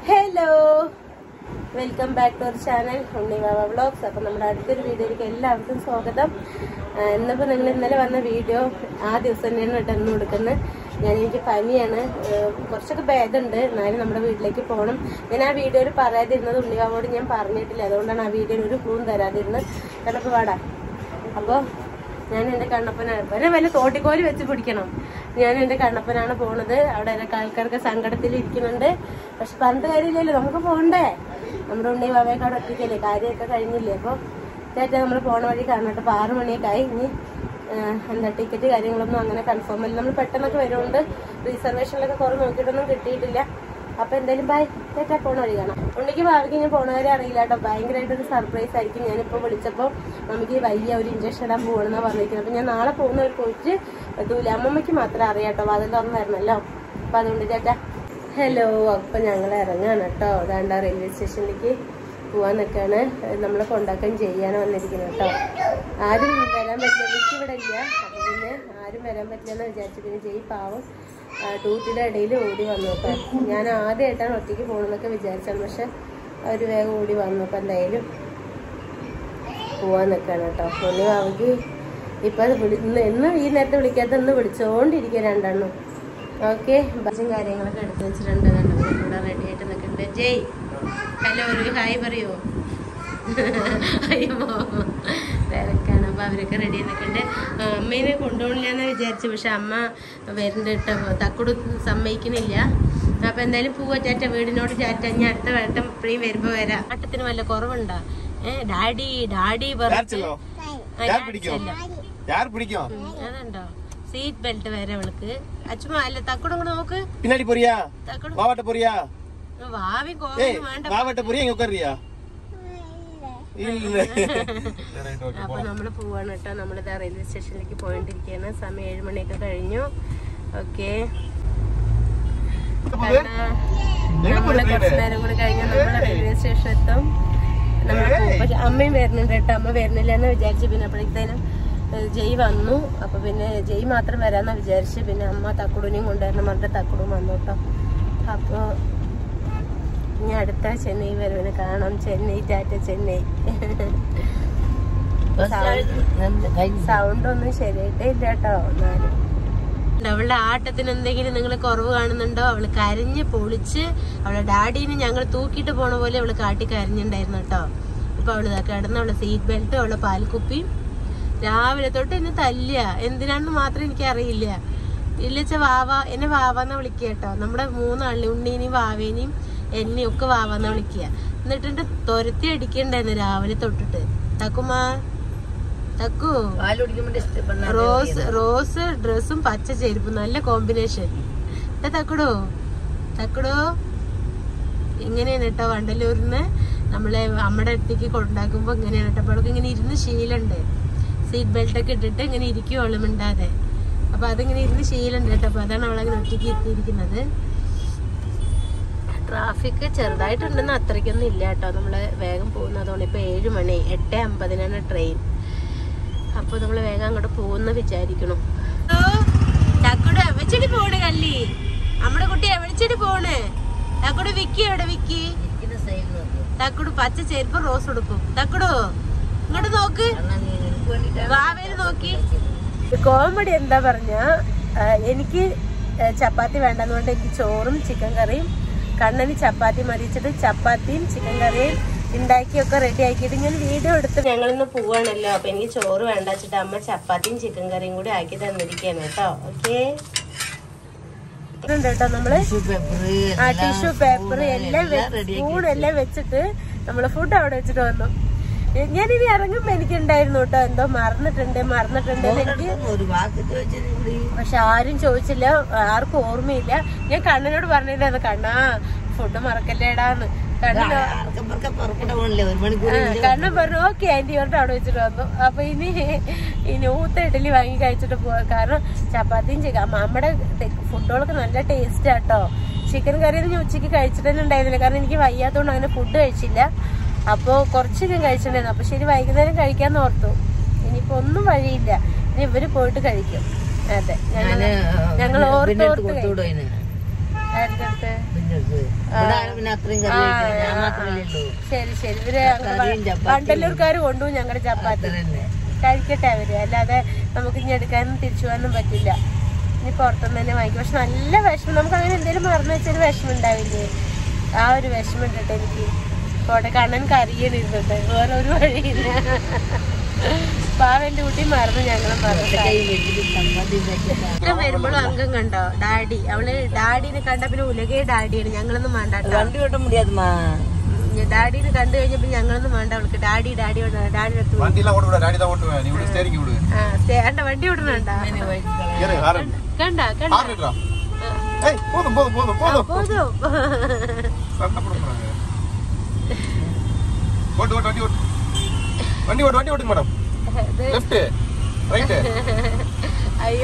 Hello welcome back to our channel Unnivava vlogs അപ്പം നമ്മുടെ അടുത്തൊരു വീഡിയോയിലേക്ക് എല്ലാവർക്കും സ്വാഗതം ആ, ഇന്നിപ്പോൾ നിങ്ങൾ ഇന്നലെ വന്ന വീഡിയോ ആ ദിവസം തന്നെയാണ് കേട്ടോ ഇന്ന് കൊടുക്കുന്നത് ഞാൻ എനിക്ക് പനിയാണ് ഏ, കുറച്ചൊക്കെ ഭേദമുണ്ട് എന്നാലും നമ്മുടെ വീട്ടിലേക്ക് പോകണം ഞാൻ ആ വീഡിയോയിൽ പറയാതിരുന്നത് ഉണ്ണിവാവോട് ഞാൻ പറഞ്ഞിട്ടില്ല അതുകൊണ്ടാണ് ആ വീഡിയോയിൽ ഒരു ക്ലൂം തരാതിരുന്നത് കിടപ്പ് പാടാ അപ്പോൾ ഞാൻ എൻ്റെ കണ്ണപ്പനാണ് പിന്നെ വല്ല തോട്ടിക്കോല് വെച്ച് പിടിക്കണം ഞാൻ എൻ്റെ കണ്ണപ്പനാണ് പോണത് അവിടെ എനിക്ക് ആൾക്കാർക്ക് സങ്കടത്തിൽ ഇരിക്കുന്നുണ്ട് പക്ഷെ പറഞ്ഞിട്ട് കാര്യമില്ലല്ലോ നമുക്ക് പോകണ്ടേ നമ്മുടെ ഉണ്ണി ബാബയൊക്കെ ഒറ്റയ്ക്കല്ലേ കാര്യമൊക്കെ കഴിഞ്ഞില്ലേ അപ്പോൾ ചേട്ടാ നമ്മൾ പോണ വഴി കാണട്ടെ അപ്പോൾ ആറ് മണിയൊക്കെ ആയി ഇനി ആ, എന്താ ടിക്കറ്റ് കാര്യങ്ങളൊന്നും അങ്ങനെ കൺഫേം അല്ല നമ്മൾ പെട്ടെന്നൊക്കെ വരുന്നുണ്ട് റിസർവേഷനിലൊക്കെ കുറേ നോക്കിയിട്ടൊന്നും കിട്ടിയിട്ടില്ല അപ്പൊ എന്തായാലും ബൈ ചേട്ടാ പോണ വഴി കാണാം ഉണ്ണിക്ക് ഭാവിക്ക് ഞാൻ പോണ വരെ അറിയില്ല കേട്ടോ ഭയങ്കരമായിട്ട് ഒരു സർപ്രൈസ് ആയിരിക്കും ഞാനിപ്പോ വിളിച്ചപ്പോ നമുക്ക് വയ്യ ഒരു ഇഞ്ചക്ഷൻ ഇടാൻ പോകണമെന്നാ പറഞ്ഞിരിക്കുന്നത് അപ്പൊ ഞാൻ നാളെ പോകുന്നവർ പോയിട്ട് എത്തൂല അമ്മമ്മയ്ക്ക് മാത്രമേ അറിയാം കേട്ടോ വാതിൽ തുറന്നായിരുന്നല്ലോ അപ്പൊ അതുകൊണ്ട് ചേട്ടാ ഹലോ അപ്പൊ ഞങ്ങൾ ഇറങ്ങാണ് കേട്ടോ അതാണ്ട റെയിൽവേ സ്റ്റേഷനിലേക്ക് പോവാൻ നിൽക്കാണ് നമ്മളെ കൊണ്ടാക്കാൻ ചെയ്യാനാണ് വന്നിരിക്കുന്നത് കേട്ടോ ആരും വരാൻ പറ്റില്ല എനിക്ക് ഇവിടെ ഇല്ല അപ്പൊ പിന്നെ ആരും വരാൻ പറ്റില്ല എന്ന് വിചാരിച്ചു പിന്നെ ജയ് പാവം ഡ്യൂട്ടിയുടെ ഇടയിൽ ഓടി വന്നു അപ്പം ഞാൻ ആദ്യമായിട്ടാണ് ഒറ്റയ്ക്ക് പോകണമെന്നൊക്കെ വിചാരിച്ചത് പക്ഷെ അവർ വേഗം ഓടി വന്നു അപ്പം എന്തായാലും പോവാൻ നിൽക്കാണ് കേട്ടോ ഉണ്ണി ബാബുക്ക് ഇപ്പം അത് വിളി ഇന്ന് ഇന്ന് ഈ നേരത്തെ വിളിക്കാത്ത ഇന്ന് വിളിച്ചോണ്ടിരിക്കുക രണ്ടെണ്ണം ഓക്കെ ബസ്സും കാര്യങ്ങളൊക്കെ എടുത്ത് വെച്ചിട്ടുണ്ട് കണ്ടോ ഇവിടെ റെഡി ആയിട്ട് നിൽക്കുന്നുണ്ട് ജയ് ഹലോ ഒരു ഹായ് പറയോ അയ്യോ തിരക്കാണ് അപ്പൊ അവരൊക്കെ റെഡി നിൽക്കുന്നുണ്ട് അമ്മേനെ കൊണ്ടുപോകണില്ലെന്ന് വിചാരിച്ചു പക്ഷെ അമ്മ വരുന്നുണ്ട് തക്കുട് സമ്മതിക്കണില്ല അപ്പൊ എന്തായാലും പോവാ ചാറ്റ വീടിനോട് ചാറ്റ ഞാൻ അടുത്ത വട്ടം ഇപ്പഴും വരുമ്പോ വരാം ആട്ടത്തിന് വല്ല കുറവുണ്ടോ ഏ ഡാഡി ഡാഡി யார் പറഞ്ഞു செல்லம் ആ, யார் ഞാൻ பிடிக்கும் ചെല്ലാം. யார் பிடிக்கும் ഉം, അതുണ്ടോ സീറ്റ് ബെൽറ്റ് വരെ അവൾക്ക് അച്ഛമ്മ അല്ല തക്കുടും കൂടെ നോക്ക് பின்னாடி போறியா തക്കുടും மாவட்ட போறியா ഭാവി ஏய் കോവിലും വേണ്ട மாவட்ட போறியா இங்க உட்காருறியா இல்ல അപ്പൊ നമ്മള് പോവാണ് കേട്ടോ നമ്മളിതാ റെയിൽവേ സ്റ്റേഷനിലേക്ക് പോയിട്ടിരിക്കുകയാണ് സമയം ഏഴ് മണിയൊക്കെ കഴിഞ്ഞു ഓക്കെ നമ്മള് കുറച്ച് നേരം കൂടി കഴിഞ്ഞാൽ നമ്മള് റെയിൽവേ സ്റ്റേഷൻ എത്തും നമ്മള് പോകും പക്ഷെ അമ്മയും വരുന്നുണ്ട് കേട്ടോ അമ്മ വരുന്നില്ല എന്ന് വിചാരിച്ചു പിന്നെ അപ്പോഴത്തേനും ഏഹ്, ജയ് വന്നു അപ്പൊ പിന്നെ ജയ് മാത്രം വരാന്നാ വിചാരിച്ചു പിന്നെ അമ്മ തക്കുടിനെയും കൊണ്ടുവരണം പറഞ്ഞിട്ട് തക്കുടും വന്നു കേട്ടോ അപ്പൊ ഇനി അടുത്ത ചെന്നൈ വരവിന് കാണാം ചെന്നൈ ടാറ്റ ചെന്നൈ സൗണ്ട് ഒന്നും ശരിയായിട്ടേ ഇല്ല കേട്ടോ എന്നാലും അവളുടെ ആട്ടത്തിന് എന്തെങ്കിലും നിങ്ങൾ കുറവ് കാണുന്നുണ്ടോ അവള് കരഞ്ഞ് പൊളിച്ച് അവളെ ഡാഡീനെ ഞങ്ങൾ തൂക്കിയിട്ട് പോണ പോലെ അവള് കാട്ടി കരഞ്ഞിണ്ടായിരുന്നു കേട്ടോ ഇപ്പൊ അവള് ഇതാ കിടന്ന് അവളെ സീറ്റ് ബെൽറ്റും അവളെ പാൽക്കുപ്പിയും രാവിലെ തൊട്ട് എന്നെ തല്ലുക എന്തിനാണെന്ന് മാത്രം എനിക്ക് അറിയില്ല ഇല്ലച്ച വാവ എന്നെ വാവാന്ന് വിളിക്കുക കേട്ടോ നമ്മുടെ മൂന്നാളി ഉണ്ണീനെയും വാവേനെയും എന്നെയും ഒക്കെ വാവാന്ന് വിളിക്കുക എന്നിട്ട് തുരത്തി അടിക്കണ്ടായിരുന്നു രാവിലെ തൊട്ടിട്ട് തക്കുമാ തക്കു റോസ് റോസ് ഡ്രസ്സും പച്ച ചെരുപ്പും നല്ല കോമ്പിനേഷൻ തക്കടോ തക്കടോ ഇങ്ങനെയാണ് കേട്ടോ വണ്ടലൂരിന്ന് നമ്മളെ നമ്മുടെ അടുത്തേക്ക് കൊണ്ടാക്കുമ്പോ ഇങ്ങനെയാണ് കേട്ടോ അപ്പൊ അവൾക്ക് ഇങ്ങനെ ഇരുന്ന് ശീലമുണ്ട് സീറ്റ് ബെൽറ്റ് ഒക്കെ ഇട്ടിട്ട് ഇങ്ങനെ ഇരിക്കുവോളൂ മിണ്ടാതെ അപ്പൊ അതിങ്ങനെ ഇരുന്ന് ശീലമുണ്ട് കേട്ടോ അപ്പൊ അതാണ് അവളങ്ങനെ ഒറ്റയ്ക്ക് എത്തിയിരിക്കുന്നത് ട്രാഫിക് ചെറുതായിട്ടുണ്ടെന്ന് അത്രയ്ക്കൊന്നും ഇല്ല കേട്ടോ നമ്മള് വേഗം പോകുന്നതുകൊണ്ട് ഇപ്പൊ ഏഴ് മണി എട്ട് അമ്പതിനാണ് ട്രെയിൻ അപ്പൊ നമ്മള് വേഗം അങ്ങോട്ട് പോകുന്ന വിചാരിക്കണം ചക്കുടെ എവിച്ചിട്ട് പോണ് കല്ലി നമ്മുടെ കുട്ടി എവിച്ചിട്ട് പോണ് തക്കുട് വിക്കി എവിടെ വിക്കി തക്കുട് പച്ച ചെരുപ്പ് റോസ് ഉടുക്കും തക്കുടോ ഇങ്ങോട്ട് നോക്ക് വാവേല് നോക്കി കോമഡി എന്താ പറഞ്ഞ എനിക്ക് ആ, ചപ്പാത്തി വേണ്ടെന്ന് പറഞ്ഞിട്ട് എനിക്ക് ചോറും ചിക്കൻ കറിയും കണ്ണന് ചപ്പാത്തി മരിച്ചിട്ട് ചപ്പാത്തിയും ചിക്കൻ കറിയും ഉണ്ടാക്കിയൊക്കെ റെഡി ആക്കിയിട്ട് ഞാൻ വീഡിയോ എടുത്ത് ഞങ്ങളിന്ന് പോവാണല്ലോ അപ്പൊ എനിക്ക് ചോറ് വേണ്ട വെച്ചിട്ട് അമ്മ ചപ്പാത്തിയും ചിക്കൻ കറിയും കൂടി ആക്കി തന്നിരിക്കുകയാണ് കേട്ടോ ഓക്കെ കേട്ടോ നമ്മള് ആ ടിഷ്യൂ പേപ്പർ എല്ലാം സ്പൂൺ എല്ലാം വെച്ചിട്ട് നമ്മള് ഫുഡ് അവിടെ വെച്ചിട്ട് വന്നു ഞാനിനി ഇറങ്ങുമ്പോ എനിക്ക് ഉണ്ടായിരുന്നു കേട്ടോ എന്തോ മറന്നിട്ടുണ്ട് മറന്നിട്ടുണ്ട് എന്ന് എനിക്ക് പക്ഷെ ആരും ചോദിച്ചില്ല ആർക്കും ഓർമ്മയില്ല ഞാൻ കണ്ണനോട് പറഞ്ഞില്ല അത് കണ്ണാ ഫുഡ് മറക്കല്ലേടാന്ന് കണ്ണൻ ആ, കണ്ണൻ പറഞ്ഞു ഓക്കെ ആന്റി പറഞ്ഞിട്ട് അവിടെ വെച്ചിട്ട് വന്നു അപ്പൊ ഇനി ഇനി ഊത്ത ഇഡലി വാങ്ങി കഴിച്ചിട്ട് പോവാ കാരണം ചപ്പാത്തിയും ചിക്കൻ നമ്മുടെ ഫുഡുകളൊക്കെ നല്ല ടേസ്റ്റ് ആട്ടോ ചിക്കൻ കറി ഞാൻ ഉച്ചയ്ക്ക് കഴിച്ചിട്ട് തന്നെ ഉണ്ടായിരുന്നില്ല കാരണം എനിക്ക് വയ്യാത്തതുകൊണ്ട് അങ്ങനെ ഫുഡ് കഴിച്ചില്ല അപ്പോ കുറച്ച് ഞാൻ കഴിച്ചിട്ടുണ്ടായിരുന്നു അപ്പൊ ശരി വൈകുന്നേരം കഴിക്കാന്ന് ഓർത്തു ഇനിയിപ്പോ ഒന്നും വഴിയില്ല ഇനി ഇവര് പോയിട്ട് കഴിക്കും അതെ ഞങ്ങള് ഞങ്ങൾ ഓർത്ത് ഓർത്ത് കഴിക്കും. ആരുടെ അടുത്ത്? പിന്നെ അത്രയും കറി കഴിക്കില്ല. ഞാൻ മാത്രമല്ലേ ഉള്ളൂ ശരി ശരി ഇവര് കറിയും ചപ്പാത്തിയും. വണ്ടല്ലൂർക്കാർ കൊണ്ടുപോകും ഞങ്ങളുടെ ചപ്പാത്തി അത്ര തന്നെ കഴിക്കട്ടെ അവര് അല്ലാതെ നമുക്ക് ഇനി എടുക്കാനും തിരിച്ചു പോകാനും പറ്റില്ല ഇനി പുറത്തുനിന്ന് തന്നെ വാങ്ങിക്കും പക്ഷെ നല്ല വിഷമം നമുക്ക് അങ്ങനെ എന്തെങ്കിലും മറന്നു വെച്ചൊരു വിഷമം ഉണ്ടാവില്ലേ ആ ഒരു വിഷമം ഉണ്ടിട്ട് എനിക്ക് കോട്ടെ കണ്ണൻ കരിയണിരുന്നുണ്ട് വേറെ ഒരു വഴിയില്ല പാവന്റെ കുട്ടി മറന്നു ഞങ്ങളും മറന്നു കൈ വെച്ചിട്ട് ചപ്പാത്തി ഉണ്ടാക്കിയതാണ്. ഇഷ്ടം വരുമ്പോഴും അംഗം കണ്ടോ ഡാഡി അവള് ഡാഡിനെ കണ്ട പിന്നെ ഉലകേ ഡാഡിയാണ് ഞങ്ങളൊന്നും വേണ്ട കേട്ടോ. വണ്ടി ഓട്ട മുടിയാതുമാ ഉം, ഡാഡിനെ കണ്ടു കഴിഞ്ഞപ്പോ ഞങ്ങളൊന്നും വേണ്ട അവൾക്ക് ഡാഡി ഡാഡി വേണ്ട ഡാഡി അടുത്ത് പോയി. വണ്ടിയെല്ലാം ഓടി വിടാ ഡാഡി ഓട്ട് നീ ഇവിടെ സ്റ്റേരിങ് വിട് ആ സ്റ്റേണ്ട വണ്ടി വിടണണ്ട കേറ് ഹാരൻ കണ്ട കണ്ട ഹാരൻ ഇട്ടാ ഏയ് പോതും പോതും പോതും പോതും പോതോ സങ്കടപ്പെടുന്നു ഓട്ട് ഓട്ട് വണ്ടി ഓട്ട് വണ്ടി ഓട്ട് വണ്ടി ഓട്ട് മാഡം ലെഫ്റ്റ് റൈറ്റ് അയ്യോ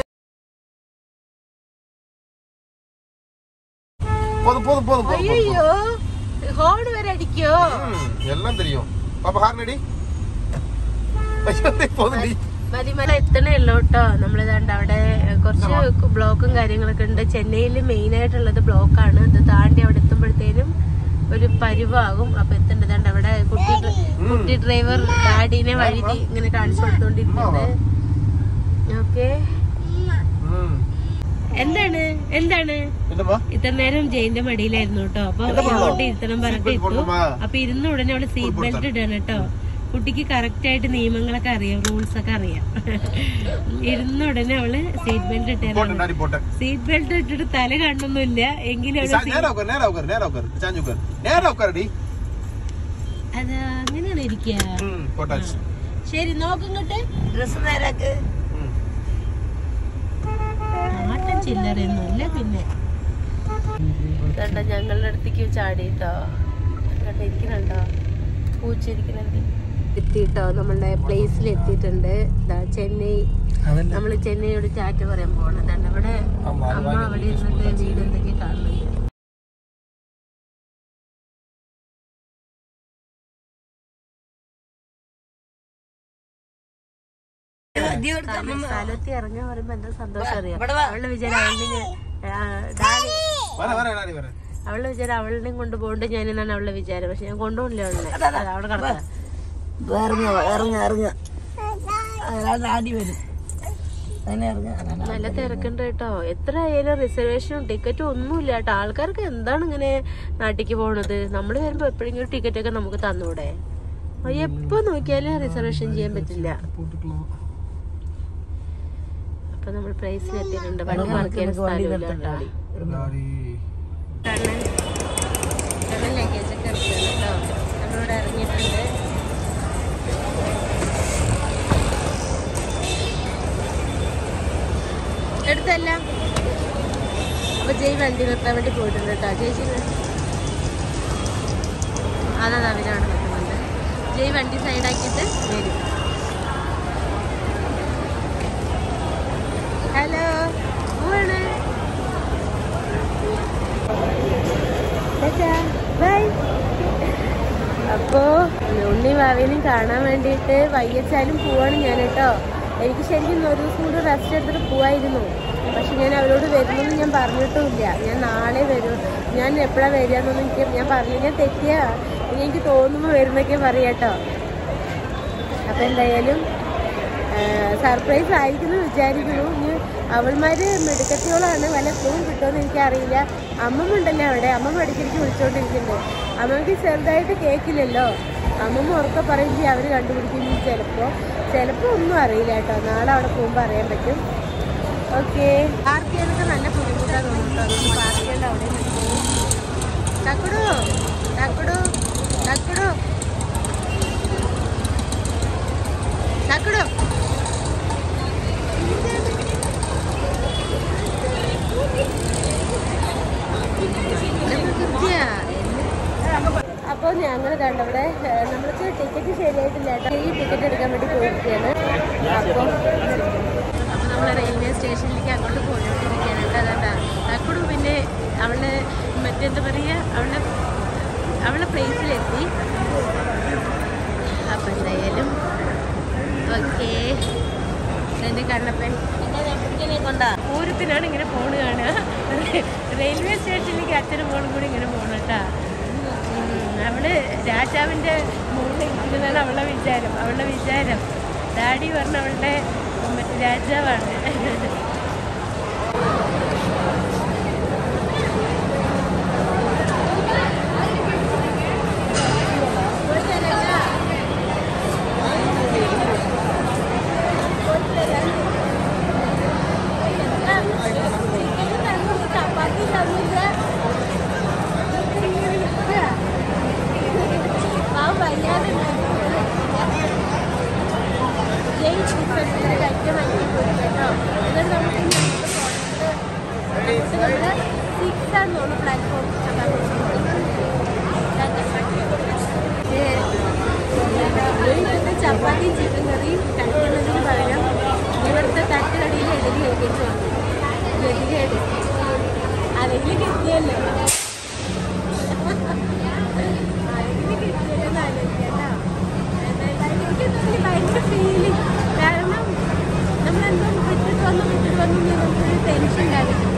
പോതും പോതും പോതും പോതും പോതും അയ്യോ ഹോൺ വരെ അടിക്കോ ഉം, എല്ലാം தெரியும் പാപ്പ ഹാരൻ അടി അയ്യോ ദേ പോതും നീ മലിമല എത്തണേ ഉള്ളൂ കേട്ടോ നമ്മളിതാണ്ട് അവിടെ കുറച്ച് ബ്ലോക്കും കാര്യങ്ങളൊക്കെ ഉണ്ട് ചെന്നൈയിൽ മെയിൻ ആയിട്ടുള്ളത് ബ്ലോക്കാണ് ഇത് താണ്ടി അവിടെ എത്തുമ്പോഴത്തേനും ഒരു പരുവാകും അപ്പൊ എത്തേണ്ടതാണ്ട് അവിടെ കുട്ടി ഡ്ര- കുട്ടി ഡ്രൈവർ ഡാഡിനെ വഴി ഇങ്ങനെ കാണിച്ചു കൊടുത്തോണ്ടിരിക്കുന്നത് ഓക്കെ ഉം. എന്താണ് എന്താണ് என்னம்மா ഇത്ര നേരം ജയിന്റെ മടിയിലായിരുന്നു കേട്ടോ അപ്പൊ ഇങ്ങോട്ട് ഇരുത്തണം പറഞ്ഞിട്ട് Seat belt ഇട്ടു പോടണമാ? അപ്പൊ ഇരുന്ന ഉടനെ അവള് സീറ്റ് ബെൽറ്റ് ഇടണം കേട്ടോ കുട്ടിക്ക് കറക്റ്റ് ആയിട്ട് നിയമങ്ങളൊക്കെ അറിയാം റൂൾസ് ഒക്കെ അറിയാം ഇരുന്ന ഉടനെ അവള് സീറ്റ് ബെൽറ്റ് ഇട്ടേരാണ് போட்டேன் டாடி போட்டேன் സീറ്റ് ബെൽറ്റ് ഇട്ടിട്ട് തല കാണുന്നൊന്നുമില്ല എങ്കിലും അവള് சா- நேரா உட்கார் நேரா உட்கார் நேரா உட்கார் சாஞ்சு உட்கார் நேரா உட்காரடி അത് അങ്ങനെയാണ് ഇരിക്കുക ம் போட்டாச்சு ശരി നോക്കിങ്ങോട്ട് ഡ്രസ് നേരാക്ക് ம் ആട്ടം ചില്ലറയൊന്നുമല്ല പിന്നെ കണ്ട ഞങ്ങളുടെ അടുത്തേക്ക് ചാടിട്ടോ കണ്ട ഇരിക്കുന്നുണ്ടോ പൂച്ചിരിക്കുന്നുണ്ട് എത്തിട്ടോ നമ്മളുടെ പ്ലേസിൽ എത്തിയിട്ടുണ്ട് ദാ ചെന്നൈ നമ്മൾ ചെന്നൈയോട് ചാറ്റ് പറയാൻ പോകണതാണ് ഇവിടെ അമ്മ അവിടെ ഇരുന്നിട്ട് വീട് എന്തൊക്കെ കാണുന്നുണ്ട് സ്ഥലത്ത് ഇറങ്ങാൻ പറയുമ്പോ എന്താ സന്തോഷം അറിയാം അവളുടെ വിചാരം അവളുടെ ഡാഡി வர வர டாடி வர അവളുടെ വിചാരം അവളിനെയും കൊണ്ട് പോകണ്ട ഞാൻ എന്നാണ് അവളുടെ വിചാരം പക്ഷെ ഞാൻ കൊണ്ടുപോകില്ല അവളെ അതാ അവിടെ കിടക്കാം ഇറങ്ങ ഇറങ്ങ ഇറങ്ങ അയാളുടെ ആടി വരും അങ്ങനെ ഇറങ്ങ അങ്ങനെ നല്ല തിരക്കുണ്ട് കേട്ടോ എത്ര ആയാലും റിസർവേഷനും ടിക്കറ്റും ഒന്നുമില്ല കേട്ടോ ആൾക്കാർക്ക് എന്താണ് ഇങ്ങനെ നാട്ടിക്ക് പോണത് നമ്മൾ വരുമ്പോ എപ്പോഴെങ്കിലും ടിക്കറ്റ് ഒക്കെ നമുക്ക് തന്നൂടെ അപ്പൊ എപ്പോ നോക്കിയാലും റിസർവേഷൻ ചെയ്യാൻ പറ്റില്ല അപ്പൊ നമ്മൾ പ്രൈസിൽ എത്തിയിട്ടുണ്ട് വണ്ടി പാർക്ക് ചെയ്യാൻ സ്ഥലമില്ല കേട്ടോ டாடி കണ്ണൻ കണ്ണൻ ലഗേജ് ഒക്കെ എടുത്തത് കേട്ടോ നമ്മളിവിടെ ഇറങ്ങിയിട്ടുണ്ട് എടുത്തല്ല അപ്പൊ ജയ് വണ്ടി നിർത്താൻ വേണ്ടി പോയിട്ടുണ്ട് കേട്ടോ ചേച്ചി അതാ അവരവിടെ നിൽക്കുന്നുണ്ട് ജയ് വണ്ടി സൈഡാക്കിയിട്ട് വരും ഹലോ പോവാണ് ബൈ അപ്പോ ഉണ്ണി വാവേനും കാണാൻ വേണ്ടിയിട്ട് വൈകിച്ചാലും പോവാണ് ഞാൻ കേട്ടോ എനിക്ക് ശരിക്കും ഒരു ദിവസം കൂടി റെസ്റ്റ് എടുത്തിട്ട് പോവായിരുന്നു പക്ഷെ ഞാൻ അവരോട് വരുമെന്ന് ഞാൻ പറഞ്ഞിട്ടുമില്ല ഞാൻ നാളെ വരും ഞാൻ എപ്പോഴാണ് വരിക എന്നൊന്നും എനിക്ക് ഞാൻ പറഞ്ഞു ഞാൻ തെറ്റിയാ ഇനി എനിക്ക് തോന്നുമ്പോൾ വരുന്നൊക്കെ പറയാം കേട്ടോ അപ്പൊ എന്തായാലും സർപ്രൈസ് ആയിരിക്കുന്നു വിചാരിക്കുന്നു ഇനി അവൾമാര് മെടുക്കത്തിയോളാണ് വല്ല ക്ലൂവും കിട്ടുമെന്ന് എനിക്കറിയില്ല അമ്മമ്മ ഉണ്ടല്ലോ അവിടെ അമ്മമ്മ ഇടയ്ക്കിടയ്ക്ക് വിളിച്ചോണ്ടിരിക്കുന്നുണ്ട് അമ്മമ്മക്ക് ചെറുതായിട്ട് കേൾക്കില്ലല്ലോ അമ്മമ്മ ഉറക്കെ പറയുമ്പോൾ അവര് കണ്ടുപിടിക്കും ചിലപ്പോ ചിലപ്പോ ഒന്നും അറിയില്ല കേട്ടോ നാളെ അവിടെ പോകുമ്പോൾ അറിയാൻ പറ്റും ഓക്കെ പാർക്ക് ചെയ്യാനൊക്കെ നല്ല ബുദ്ധിമുട്ടാണ് തോന്നുന്നു അതുകൊണ്ട് പാർക്ക് ചെയ്യേണ്ട അവിടെ തക്കുടു തക്കുടു തക്കുടു തക്കുടു അപ്പോൾ ഞങ്ങൾ കണ്ടവിടെ നമ്മൾക്ക് ടിക്കറ്റ് ശരിയായിട്ടില്ല കേട്ടോ ഈ ടിക്കറ്റ് എടുക്കാൻ വേണ്ടി പോയിരിക്കുകയാണ് അപ്പോൾ അപ്പോൾ നമ്മൾ റെയിൽവേ സ്റ്റേഷനിലേക്ക് അങ്ങോട്ട് പോയിക്കൊണ്ടിരിക്കുകയാണ് കേട്ടോ അതാണ്ടാ തക്കുടു പിന്നെ അവളുടെ മറ്റെന്താ പറയുക അവളുടെ അവളുടെ പ്ലേസിലെത്തി അപ്പം എന്തായാലും ഓക്കേ എൻ്റെ കണ്ണപ്പൻ കൊണ്ടാ പൂരത്തിനാണ് ഇങ്ങനെ ഫോണ് കാണുക റെയിൽവേ സ്റ്റേഷനിലേക്ക് അച്ഛനും മോളും കൂടി ഇങ്ങനെ പോകണം കേട്ടാ അവള് രാജാവിന്റെ മുകളിൽ ഇരിക്കുന്നതാണ് അവളുടെ വിചാരം അവളുടെ വിചാരം ഡാഡി പറഞ്ഞ അവളുടെ മറ്റേ രാജാവാണ് ചപ്പാത്തിയും ചിക്കൻ കറിയും കഴിക്കുന്നതിന് പകരം ഇവിടുത്തെ തട്ടുകടിയിൽ ഇഡലി കഴിക്കേണ്ടി വന്നു ഗതികേട് അതെങ്കിലും കിട്ടിയല്ലോ അതെങ്കിലും കിട്ടിയല്ലോ ആലോചിക്കട്ടോ എനിക്ക് ഭയങ്കര ഫീലിംഗ് കാരണം നമ്മളെന്തോ വിട്ടിട്ട് വന്നു വിട്ടിട്ട് വന്നു എന്ന് നമുക്കൊരു ടെൻഷൻ ഉണ്ടായിരുന്നു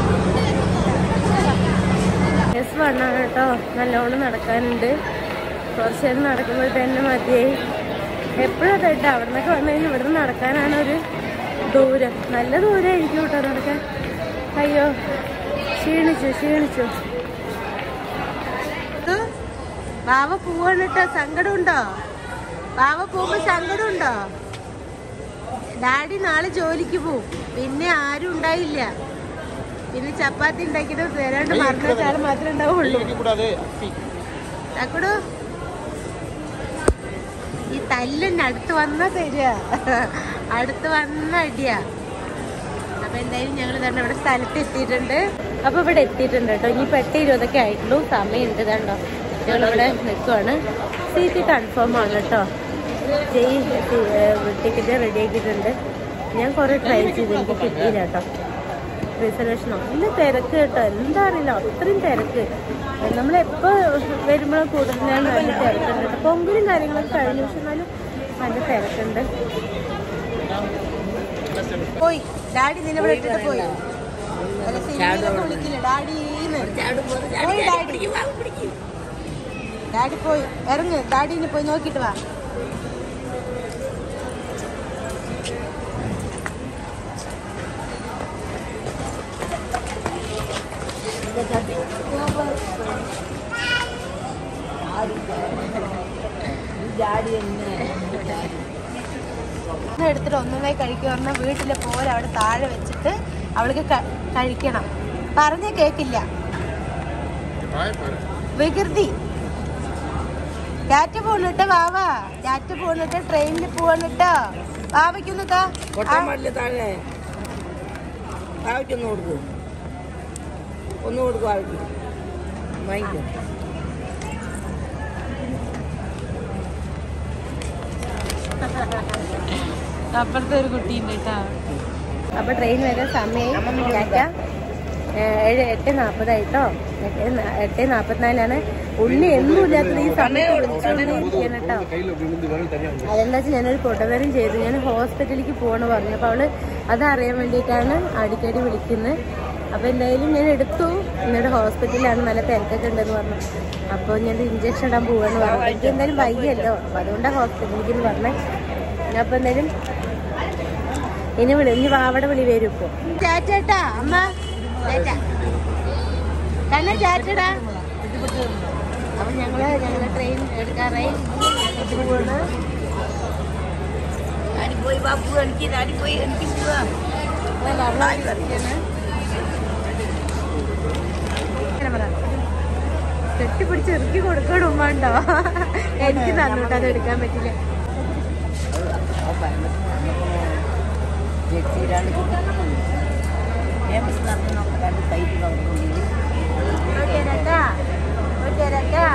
എസ് വണ്ണാണ് കേട്ടോ നല്ലോണം നടക്കാനുണ്ട് കുറച്ച് നേരം നടക്കുമ്പോൾ തന്നെ മതിയായി എപ്പോഴും കേട്ടോ അവിടെ നിന്നൊക്കെ വന്നു കഴിഞ്ഞാൽ ഇവിടെ നിന്ന് നടക്കാനാണ് ഒരു ദൂരം നല്ല ദൂരമായിരിക്കും കേട്ടോ നടക്കാൻ അയ്യോ ക്ഷീണിച്ചു ക്ഷീണിച്ചു ബാവ പോവാണ് കേട്ടോ സങ്കടമുണ്ടോ ബാവ പോകുമ്പോ സങ്കടമുണ്ടോ ഡാഡി നാളെ ജോലിക്ക് പോവും പിന്നെ ആരും ഉണ്ടായില്ല പിന്നെ ചപ്പാത്തി ഉണ്ടാക്കിയിട്ട് തരാണ്ട് മറന്ന ആൾ മാത്രമേ ഉണ്ടാവുള്ളൂ കൂടാതെ തക്കടു ഈ തല്ലിന് അടുത്ത് വന്നാ തരിക അടുത്ത് വന്ന അടിയാ അപ്പൊ എന്തായാലും ഞങ്ങൾ തന്നെ ഇവിടെ സ്ഥലത്ത് എത്തിയിട്ടുണ്ട് അപ്പൊ ഇവിടെ എത്തിയിട്ടുണ്ട് കേട്ടോ ഇനി എട്ട് ഇരുപതൊക്കെ ആയിട്ടുള്ളൂ സമയമുണ്ട് കണ്ടോ ഞങ്ങളിവിടെ നിൽക്കുവാണ് സീറ്റ് കൺഫേം ആണ് കേട്ടോ ജയ് ടിക്കറ്റ് റെഡി ആക്കിയിട്ടുണ്ട് ഞാൻ കുറെ ട്രൈ ചെയ്തു എനിക്ക് കിട്ടിയില്ല കേട്ടോ റിസർവേഷനോ നല്ല തിരക്ക് കേട്ടോ എന്താ അറിയില്ല അത്രയും തിരക്ക് നമ്മളെപ്പോ വരുമ്പോഴും കൂടുതലാണ് നല്ല തിരക്കുണ്ട് കേട്ടോ പൊങ്കലും കാര്യങ്ങളൊക്കെ കഴിഞ്ഞു പക്ഷെ എന്നാലും നല്ല തിരക്കുണ്ട് പോയി ഡാഡി നിന്നെ ഇവിടെ ഇട്ടിട്ട് പോയി അല്ല, സിനിമയിലൊക്കെ വിളിക്കില്ല ഡാഡീന്ന് പോയി ഡാഡി ഡാഡി പോയി ഇറങ്ങ് ഡാഡിനെ പോയി നോക്കിട്ട് വാ ഒന്ന് എടുത്തിട്ട് ഒന്നൊന്നായി കഴിക്കുക പറഞ്ഞാൽ വീട്ടിലെ പോലെ അവിടെ താഴെ വെച്ചിട്ട് അവൾക്ക് ക- കഴിക്കണം പറഞ്ഞ കേക്കില്ല വികൃതി ടാറ്റ പോണിട്ട് വാവാ ടാറ്റ പോണിട്ട് ട്രെയിനിൽ പോവാണിട്ടോ വാവയ്ക്കൊന്ന് താ കൊട്ടാൻ പാടില്ല താഴെ ആവശ്യം ഒന്ന് കൊടുക്കും ഒന്ന് കൊടുക്കും ആവശ്യം വാങ്ങിക്കും അപ്പുറത്തെ ഒരു കുട്ടിയുണ്ട് കേട്ടോ അപ്പൊ ട്രെയിൻ വരാൻ സമയം ടാറ്റ ഏഴ് എട്ട് നാപ്പതായിട്ടോ എട്ട് നാ- എട്ട് നാപ്പത്തിനാലാണ് ഉള്ളി എന്നും ഇല്ലാത്തത് ഈ സമയത്ത് വിളിച്ചോണ്ടിരിക്കണം കേട്ടോ അതെന്താ വെച്ചാൽ ഞാനൊരു പൊട്ടതരം ചെയ്തു ഞാൻ ഹോസ്പിറ്റലിലേക്ക് പോകണം പറഞ്ഞു അപ്പൊ അവള് അതറിയാൻ വേണ്ടിയിട്ടാണ് അടിക്കടി വിളിക്കുന്നത് അപ്പൊ എന്തായാലും ഞാൻ എടുത്തു എന്നിട്ട് ഹോസ്പിറ്റലിലാണ് നല്ല തിരക്കൊക്കെ ഉണ്ടെന്ന് പറഞ്ഞു അപ്പോൾ ഞാൻ ഇഞ്ചക്ഷൻ ഇടാൻ പോവാന്ന് പറഞ്ഞു എനിക്ക് എന്തായാലും വയ്യല്ലോ അപ്പൊ അതുകൊണ്ടാണ് ഹോസ്പിറ്റലിലേക്ക് എന്ന് പറഞ്ഞത് അപ്പൊ എന്തായാലും ഇനി വിളി ഇനി വാവടെ വിളി വരും ഇപ്പൊ ചാറ്റാ അമ്മ തന്നെ ചാറ്റടാ അപ്പൊ ഞങ്ങള് ഞങ്ങള് ട്രെയിൻ എടുക്കാറായി പോവാണ് അടി പോയി ബാപ്പു എനിക്ക് അടി പോയി എനിക്ക് പോവാം കെട്ടിപ്പിടിച്ച് ഇറുക്കി കൊടുക്കണം ഉമ്മണ്ടോ എനിക്ക് തന്നോട്ട് അത് എടുക്കാൻ പറ്റില്ല ജെക്സിയിലാണ് ഫേമസ് നടന്നൊക്കെ രണ്ട് സൈറ്റ് നോക്കുന്നുണ്ട് ഓക്കെ രണ്ടാ ഓക്കെ രണ്ടാ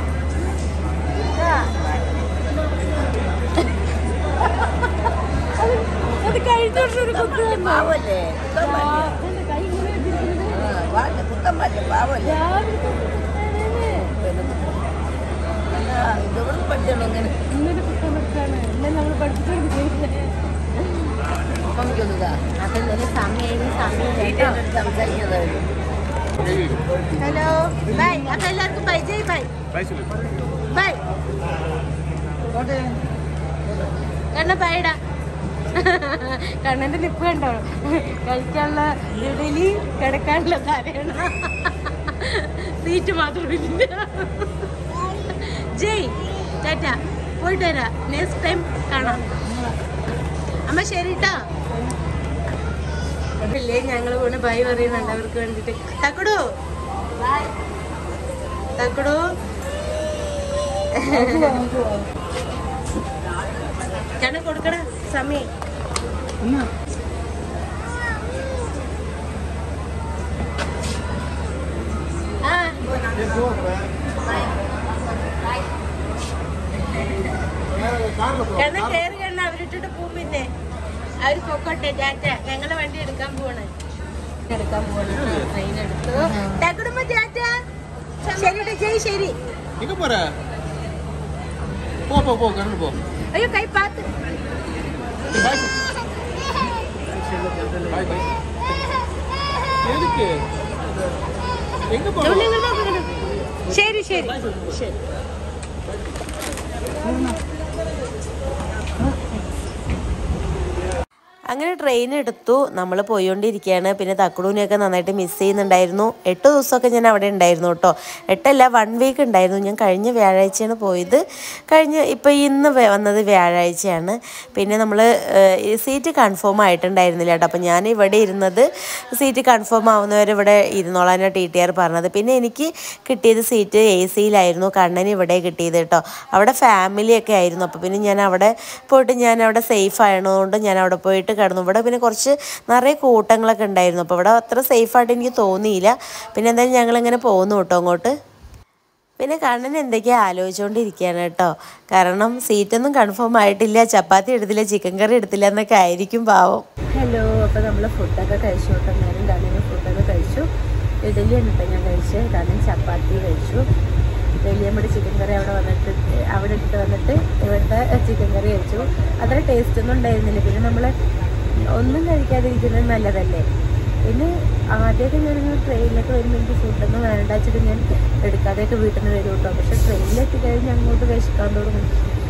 അത് കഴിഞ്ഞോട്ടൊരു കുത്തു വന്നു പാവല്ലേ കുത്തം പാടില്ല. എന്റെ കൈ ഇങ്ങനെ വെച്ചിരിക്കുന്നത് ആ, പാടില്ല, കുത്തം പാടില്ല പാവല്ലേ രാവിലെ ആ, ഇതെവിടെ പഠിച്ചോളൂ ഇങ്ങനെ ഇന്നൊരു പുസ്തകമാണ് ഇന്നലെ നമ്മൾ പഠിപ്പിച്ചുകൊണ്ടിരിക്കുന്നത് മമ്മിക്കൊന്നുതാ അതെന്തായാലും സമയം സമയം കേട്ടോ സംസാരിക്കുന്നത് ഹലോ ബൈ അപ്പൊ എല്ലാവർക്കും bye Jai bye bye Kanna ബൈടാ കണ്ണന്റെ നിപ്പ് കണ്ടോ കഴിക്കാനുള്ള ഇഡലി കിടക്കാനുള്ള തലയാണ് സീറ്റ് മാത്രമില്ല ജയ് ടാറ്റ പോയിട്ട് വരാം നെക്സ്റ്റ് ടൈം കാണാം അമ്മ ശരി ട്ടോ ഇല്ലേ ഞങ്ങൾ പോണ് ബൈ പറയുന്നുണ്ട് അവർക്ക് വേണ്ടിട്ട് തക്കടു തക്കടു കണ്ണ കൊടുക്കട സമയം ആ കണ്ണ കേറി കണ്ണ അവരിട്ടിട്ട് പോവും പിന്നെ അവര് പൊക്കോട്ടെ ടാറ്റ ഞങ്ങളെ വണ്ടി എടുക്കാൻ പോവാണ് എടുക്കാൻ പോവാണ് ട്രെയിൻ എടുത്തു തക്കടുമ്പോ ടാറ്റ ശരി ജയ് ശരി எங்க போற போ போ போ கண்ணு போ അയ്യോ കൈ പാത്ത് பாய் பாய் பாய் எதுக்கு எங்க போற ശരി ശരി ശരി അങ്ങനെ ട്രെയിൻ എടുത്തു നമ്മൾ പോയിക്കൊണ്ടിരിക്കുകയാണ് പിന്നെ തക്കുടൂനെയൊക്കെ നന്നായിട്ട് മിസ് ചെയ്യുന്നുണ്ടായിരുന്നു എട്ട് ദിവസമൊക്കെ ഞാൻ അവിടെ ഉണ്ടായിരുന്നു കേട്ടോ എട്ടല്ല വൺ വീക്ക് ഉണ്ടായിരുന്നു ഞാൻ കഴിഞ്ഞ വ്യാഴാഴ്ചയാണ് പോയത് കഴിഞ്ഞ ഇപ്പോൾ ഇന്ന് വ- വന്നത് വ്യാഴാഴ്ചയാണ് പിന്നെ നമ്മൾ സീറ്റ് കൺഫേം ആയിട്ടുണ്ടായിരുന്നില്ല കേട്ടോ അപ്പോൾ ഞാൻ ഇവിടെ ഇരുന്നത് സീറ്റ് കൺഫേം ആവുന്നവരെ ഇവിടെ ഇരുന്നോളാനാണ് ടി ടി ആർ പറഞ്ഞത് പിന്നെ എനിക്ക് കിട്ടിയത് സീറ്റ് എ സിയിലായിരുന്നു കണ്ണന് ഇവിടെ കിട്ടിയത് കേട്ടോ അവിടെ ഫാമിലിയൊക്കെ ആയിരുന്നു അപ്പോൾ പിന്നെ ഞാൻ അവിടെ പോയിട്ട് ഞാൻ അവിടെ സേഫ് ആയതുകൊണ്ട് ഞാൻ അവിടെ പോയിട്ട് കിടന്നു ഇവിടെ പിന്നെ കുറച്ച് നിറയെ കൂട്ടങ്ങളൊക്കെ ഉണ്ടായിരുന്നു അപ്പോൾ ഇവിടെ അത്ര സേഫായിട്ട് എനിക്ക് തോന്നിയില്ല പിന്നെ എന്തായാലും ഞങ്ങളിങ്ങനെ പോകുന്നു കേട്ടോ അങ്ങോട്ട് പിന്നെ കണ്ണൻ എന്തൊക്കെയാ ആലോചിച്ചുകൊണ്ടിരിക്കുകയാണ് കേട്ടോ കാരണം സീറ്റൊന്നും കൺഫേം ആയിട്ടില്ല ചപ്പാത്തി എടുത്തില്ല ചിക്കൻ കറി എടുത്തില്ല എന്നൊക്കെ ആയിരിക്കും പാവം ഹലോ അപ്പോൾ നമ്മൾ ഫുഡൊക്കെ കഴിച്ചു കേട്ടോ ഞാനും കണ്ണനും ഫുഡൊക്കെ കഴിച്ചു ഇഡലി എന്നിട്ട് ഞാൻ കഴിച്ചത് കണ്ണൻ ചപ്പാത്തി കഴിച്ചു ഇഡലി നമ്മുടെ ചിക്കൻ കറി അവിടെ വന്നിട്ട് അവിടെ ഇട്ട് വന്നിട്ട് ഇവിടുത്തെ ചിക്കൻ കറി കഴിച്ചു അത്ര ടേസ്റ്റ് ഒന്നും ഉണ്ടായിരുന്നില്ല പിന്നെ നമ്മൾ ഒന്നും കഴിക്കാതിരിക്കുന്നത് നല്ലതല്ലേ പിന്നെ ആദ്യമൊക്കെ ഞാനിങ്ങനെ ട്രെയിനിലൊക്കെ വരുമ്പോൾ എനിക്ക് ഫുഡൊന്നും വേണ്ട വെച്ചിട്ട് ഞാൻ എടുക്കാതെയൊക്കെ വീട്ടിൽ നിന്ന് വരും കേട്ടോ പക്ഷെ ട്രെയിനിലെത്തി കഴിഞ്ഞ് അങ്ങോട്ട് വിശക്കാൻ തുടങ്ങും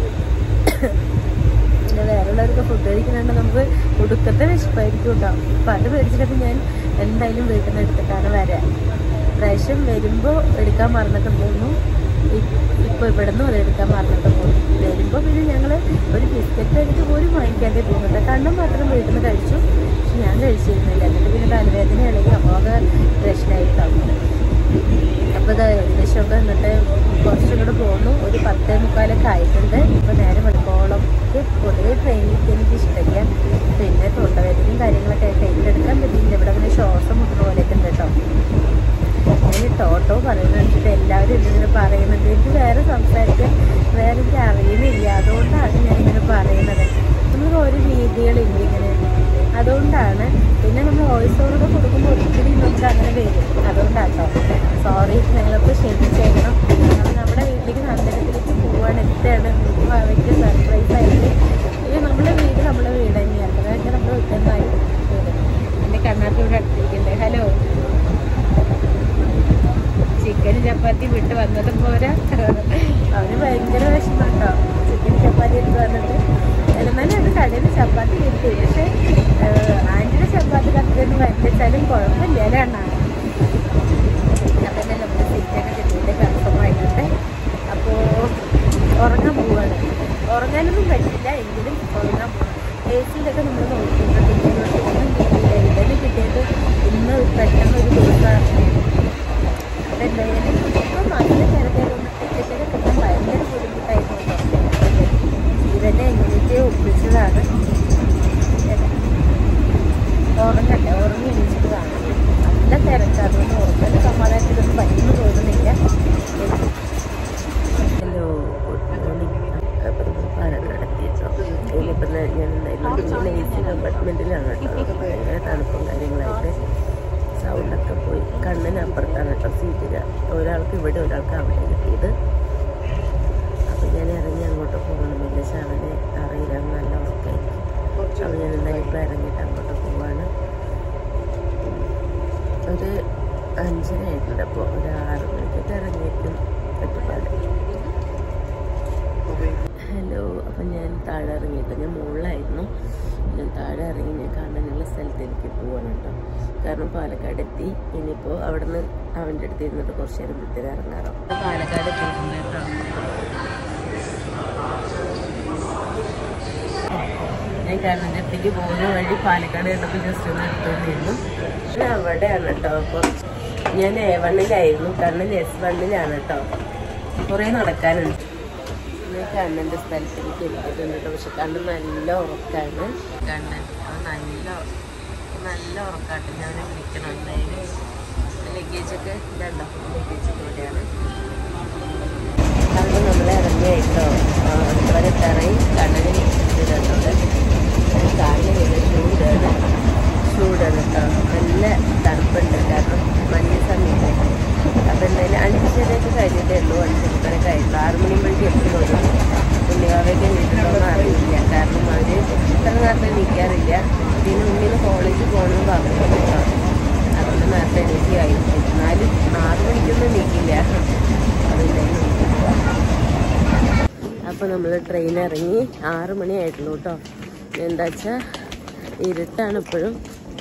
പിന്നെ വേറെയുള്ളവർക്ക് ഫുഡ് കഴിക്കുന്നുണ്ട് നമുക്ക് ഒടുക്കത്തെ വിശപ്പായിരിക്കും കേട്ടോ അപ്പം അത് മേടിച്ചിട്ട് ഞാൻ എന്തായാലും വീട്ടിൽ നിന്ന് എടുത്തിട്ടാണ് വരാൻ പ്രാവശ്യം വരുമ്പോൾ എടുക്കാൻ മറന്നിട്ട് പോകുന്നു ഇപ്പോൾ ഇവിടെ നിന്നും അത് എടുക്കാൻ മറന്നിട്ട് പോകുന്നു വരുമ്പോൾ പിന്നെ ഞങ്ങൾ ഒരു ബിസ്ക്കറ്റ് എനിക്ക് പോലും വാങ്ങിക്കാതെ പോകുന്നുണ്ട് കണ്ണും മാത്രം വീട്ടിൽ നിന്ന് കഴിച്ചു പക്ഷെ ഞാൻ കഴിച്ചിരുന്നില്ല എന്നിട്ട് പിന്നെ തലവേദന ഇളകി അപ്പോകെ പ്രശ്നമായി തന്നു അപ്പോൾ ഇത് ഏകദേശമൊക്കെ എന്നിട്ട് കുറച്ചും കൂടെ പോകുന്നു ഒരു പത്തേ മുക്കാലൊക്കെ ആയിട്ടുണ്ട് ഇപ്പോൾ നേരെ വെളുക്കോളം പൊതുവെ ട്രെയിനിലേക്ക് എനിക്ക് ഇഷ്ടമില്ല പിന്നെ തൊണ്ടവേദനയും കാര്യങ്ങളൊക്കെ ആയിട്ട് ഏറ്റെടുക്കാൻ പറ്റിയില്ല ഇവിടെ അങ്ങനെ ശ്വാസം മുട്ടുന്ന പോലെയൊക്കെ ഉണ്ട് കേട്ടോ ഞാൻ ടോട്ടോ പറയുന്നുണ്ട് എല്ലാവരും ഇതിങ്ങനെ പറയുന്നുണ്ട് എനിക്ക് വേറെ സംസാരിക്കാൻ വേറെ എനിക്ക് അറിയുന്നില്ല അതുകൊണ്ടാണ് ഞാൻ ഇങ്ങനെ പറയുന്നത് നമുക്ക് ഓരോ രീതികളില്ല ഇങ്ങനെ അതുകൊണ്ടാണ് പിന്നെ നമ്മൾ വോയിസ് ഓവറൊക്കെ കൊടുക്കുമ്പോൾ ഒത്തിരി നമുക്ക് അങ്ങനെ വരും അതുകൊണ്ടാട്ടോ സോറി നിങ്ങളൊക്കെ ക്ഷമിച്ചേക്കണം കാരണം നമ്മുടെ വീട്ടിലേക്ക് നന്ദനത്തിലേക്ക് പോവാണ് എത്താണ് അവയ്ക്ക് സർപ്രൈസ് ആയിട്ട് ഇത് നമ്മുടെ വീട് നമ്മുടെ വീട് തന്നെയാണ് അതൊക്കെ നമ്മൾ വിട്ടുന്നതായി വീട് എൻ്റെ കണ്ണാത്തിയുടെ അടുത്തിരിക്കണ്ടേ ഹലോ ചിക്കൻ ചപ്പാത്തി വിട്ട് വന്നതും പോരാ അവന് ഭയങ്കര വിഷമം കേട്ടോ ചിക്കൻ ചപ്പാത്തി എടുത്ത് വന്നിട്ട് എന്നാലും അത് കടയിൽ നിന്ന് ചപ്പാത്തി കിട്ടി പക്ഷേ ആൻറ്റിയുടെ ചപ്പാത്തി കത്തിയൊന്നും വരച്ചാലും കുഴപ്പമില്ല അല്ലേ അണ്ണാ അതന്നെ നമ്മുടെ സീറ്റൊക്കെ കിട്ടിയിട്ട് കൺഫേം ആയിട്ടുണ്ട് അപ്പോൾ ഉറങ്ങാൻ പോവാണ് ഉറങ്ങാനൊന്നും പറ്റില്ല എങ്കിലും ഉറങ്ങാൻ പോവാം എ സിയിലൊക്കെ നമ്മൾ നോക്കിയിട്ടുണ്ട് ഇങ്ങോട്ട് ഒന്നും കിട്ടിയില്ല ഇതന്നെ കിട്ടിയത് ഇന്ന് പെട്ടെന്ന് ഒരു ദിവസമാണ് അതെന്തായാലും ഇപ്പം നല്ല തിരക്കായതുകൊണ്ട് ടിക്കറ്റൊക്കെ കിട്ടാൻ ഭയങ്കര ബുദ്ധിമുട്ടായിരുന്നു കേട്ടോ ഇവനെ എങ്ങനെയൊക്കെ ഒപ്പിച്ചതാണ് ഉറങ്ങട്ടെ ഉറങ്ങി എണീച്ചിട്ട് കാണാം നല്ല തിരക്ക് അതുകൊണ്ട് ഉറങ്ങാൻ സമാധാനത്തിലൊന്നും പറ്റുന്നു തോന്നുന്നില്ല ഹലോ ഗുഡ് മോർണിംഗ് അപ്പം നമ്മൾ പാലക്കാട് എത്തിയിട്ടോ ഇതിലിപ്പം ഞാൻ എന്തായാലും എ സി കമ്പാർട്ട്മെൻറ്റിലാണ് കേട്ടോ നമുക്ക് ഭയങ്കര തണുപ്പും കാര്യങ്ങളായിട്ട് സൗണ്ടൊക്കെ പോയി കണ്ണിന് അപ്പുറത്താണ് കേട്ടോ സീറ്റ് ഒരാൾക്ക് ഇവിടെ ഒരാൾക്ക് അവിടെ കിട്ടിയത് അപ്പം ഞാൻ ഇറങ്ങി അങ്ങോട്ട് പോകണമെന്നില്ല ശവന് അറിയില്ല നല്ല ഉറക്കായിരിക്കും അപ്പം ഞാൻ എന്തായാലും ഇപ്പോൾ ഇറങ്ങിയിട്ട് അപ്പം ഞാൻ താഴെ ഇറങ്ങിയിട്ട് ഞാൻ മുകളിലായിരുന്നു ഞാൻ താഴെ ഇറങ്ങി ഞാൻ കാണാനുള്ള സ്ഥലത്തേക്ക് പോവാണ് കേട്ടോ കാരണം പാലക്കാട് എത്തി ഇനിയിപ്പോൾ അവിടുന്ന് അവൻ്റെ അടുത്ത് ഇരുന്നിട്ട് കുറച്ച് നേരത്തേക്ക് ഇറങ്ങാറോ പാലക്കാട് എത്തിയിട്ടുണ്ട് കേട്ടോ ഞാൻ കണ്ണൻ്റെ അടുത്തേക്ക് പോകുന്ന വഴി പാലക്കാട് കണ്ടപ്പോൾ ജസ്റ്റ് ഒന്ന് എടുത്തോണ്ടിരുന്നു ഇത് അവിടെയാണ് കേട്ടോ കുറച്ച് ഞാൻ എ വണ്ണിലായിരുന്നു കണ്ണൻ എസ് വണ്ണിലാണ് കേട്ടോ കുറേ നടക്കാനുണ്ട് ഞാൻ കണ്ണൻ്റെ സ്ഥലത്തേക്ക് എത്തിയിട്ടുണ്ട് കേട്ടോ പക്ഷെ കണ്ണൻ നല്ല ഉറക്കാണ് കണ്ണൻ അവൻ നല്ല നല്ല ഉറക്കാട്ട് ഞാൻ അവനെ വിളിക്കണം എന്തായാലും ലഗേജൊക്കെ ഇതുണ്ടോ ലഗേജൊക്കെ ഇവിടെയാണ് കണ്ണൻ നമ്മളെ ഇറങ്ങിയായിട്ടോ അതുവരെ തറയും കണ്ണനെ ഇട്ടിട്ടുണ്ട് കാലിന് ചൂടാണ് ചൂടാണ് കേട്ടോ നല്ല തണുപ്പുണ്ട് കാരണം മഞ്ഞ സമയത്ത് അപ്പം എന്തായാലും അഞ്ചരയൊക്കെ കഴിഞ്ഞിട്ടേ ഉള്ളൂ അഞ്ചരക്കര കഴിഞ്ഞു ആറ് മണിയുമ്പോഴേക്കും എത്തി വരും പുണ്യവാവയ്ക്ക് വീട്ടിലൊന്നും അറിയില്ല കാരണം അവർ ഇത്ര നേരത്തെ നിൽക്കാറില്ല പിന്നെ മുന്നിൽ കോളേജിൽ പോകണമെന്ന് പറഞ്ഞിട്ടുണ്ട് കേട്ടോ അതുകൊണ്ട് നേരത്തെ എണീക്കുകയായിരുന്നു എന്നാലും ആറ് മണിക്കൊന്നും നിൽക്കില്ല അതുകൊണ്ടായിരുന്നു അപ്പോൾ നമ്മൾ ട്രെയിൻ ഇറങ്ങി ആറ് മണിയായിട്ടുള്ളൂ കേട്ടോ എന്താ വെച്ചാൽ ഇരുട്ടാണ് ഇപ്പോഴും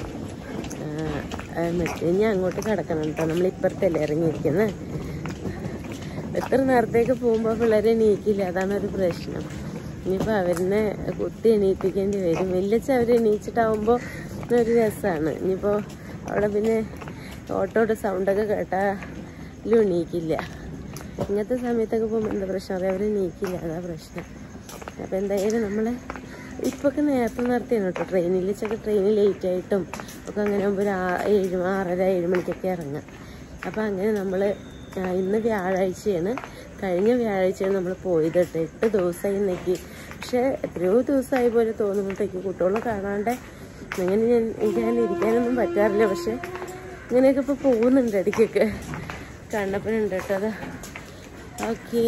മറ്റേ ഇനി അങ്ങോട്ട് കിടക്കണം കേട്ടോ നമ്മൾ ഇപ്പുറത്തല്ലേ ഇറങ്ങിയിരിക്കുന്നത് എത്ര നേരത്തേക്ക് പോകുമ്പോൾ പിള്ളേരെ എണീക്കില്ല അതാണ് ഒരു പ്രശ്നം ഇനിയിപ്പോൾ അവരിനെ കുത്തി എണീപ്പിക്കേണ്ടി വരും വലിയച്ച അവർ എണീച്ചിട്ടാവുമ്പോൾ ഒരു രസമാണ് ഇനിയിപ്പോൾ അവിടെ പിന്നെ ഓട്ടോയുടെ സൗണ്ടൊക്കെ കേട്ടാലും എണീക്കില്ല ഇങ്ങനത്തെ സമയത്തൊക്കെ പോകുമ്പോൾ എന്താ പ്രശ്നം അറിയാം അവർ എണീക്കില്ല അതാ പ്രശ്നം അപ്പോൾ എന്തായാലും നമ്മൾ ഇപ്പൊക്കെ നേരത്തെ നടത്തിയാണ് കേട്ടോ ട്രെയിനിൽ വെച്ചൊക്കെ ട്രെയിൻ ലേറ്റ് ആയിട്ടും ഒക്കെ അങ്ങനെ ആകുമ്പോൾ ഒരു ആ- ഏഴ് ആറര ഏഴ് മണിക്കൊക്കെ ഇറങ്ങാം അപ്പോൾ അങ്ങനെ നമ്മൾ ഇന്ന് വ്യാഴാഴ്ചയാണ് കഴിഞ്ഞ വ്യാഴാഴ്ചയാണ് നമ്മൾ പോയത് കേട്ടോ എട്ട് ദിവസമായി ഇന്നേക്ക് പക്ഷേ എത്രയോ ദിവസമായി പോലെ തോന്നുമ്പോഴത്തേക്ക് കുട്ടികളെ കാണാണ്ട് അങ്ങനെ ഞാൻ എനിക്ക് അങ്ങനെ ഇരിക്കാനൊന്നും പറ്റാറില്ല പക്ഷെ ഇങ്ങനെയൊക്കെ ഇപ്പോൾ പോകുന്നുണ്ട് ഇടയ്ക്കൊക്കെ കണ്ണപ്പനുണ്ട് കേട്ടോ അതാ ഓക്കേ